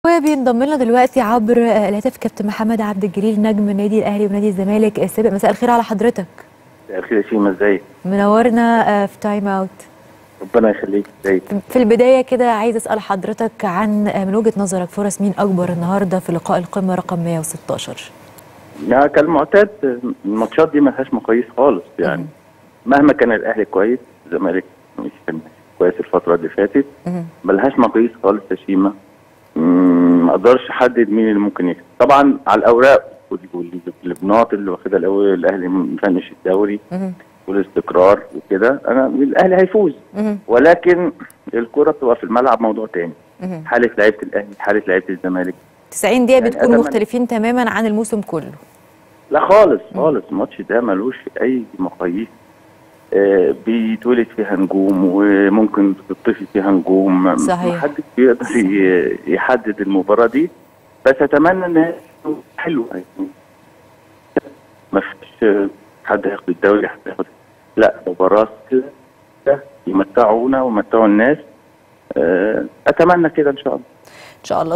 وبينضم لنا دلوقتي عبر الهاتف كابتن محمد عبد الجليل نجم النادي الاهلي ونادي الزمالك السابق مساء الخير على حضرتك مساء الخير يا شيماء ازيك؟ منورنا في تايم اوت ربنا يخليك ازيك؟ في البدايه كده عايز اسال حضرتك عن من وجهه نظرك فرص مين اكبر النهارده في لقاء القمه رقم 116 يعني كالمعتاد الماتشات دي ما لهاش مقاييس خالص يعني مهما كان الاهلي كويس الزمالك مش كان كويس الفتره اللي فاتت ما لهاش مقاييس خالص يا شيماء مم، ما اقدرش احدد مين اللي ممكن يكسب طبعا على الاوراق والبناط اللي واخدها الاول الاهلي مفنش الدوري مهم. والاستقرار وكده انا الاهلي هيفوز مهم. ولكن الكره بتبقى في الملعب موضوع تاني مهم. حاله لعيبه الاهلي حاله لعيبه الزمالك 90 دقيقه يعني بتكونوا أتمنى- مختلفين تماما عن الموسم كله لا خالص خالص الماتش ده ملوش اي مقاييس آه بيتولد فيها نجوم وممكن تطفي فيها نجوم صحيح. محدش بيقدر ي- يحدد المباراه دي بس اتمنى ان هي تكون حلوه يعني ما فيش حد هياخد الدوري حد هياخد لا مباراه كده يمتعونا ويمتعوا الناس آه اتمنى كده ان شاء الله ان شاء الله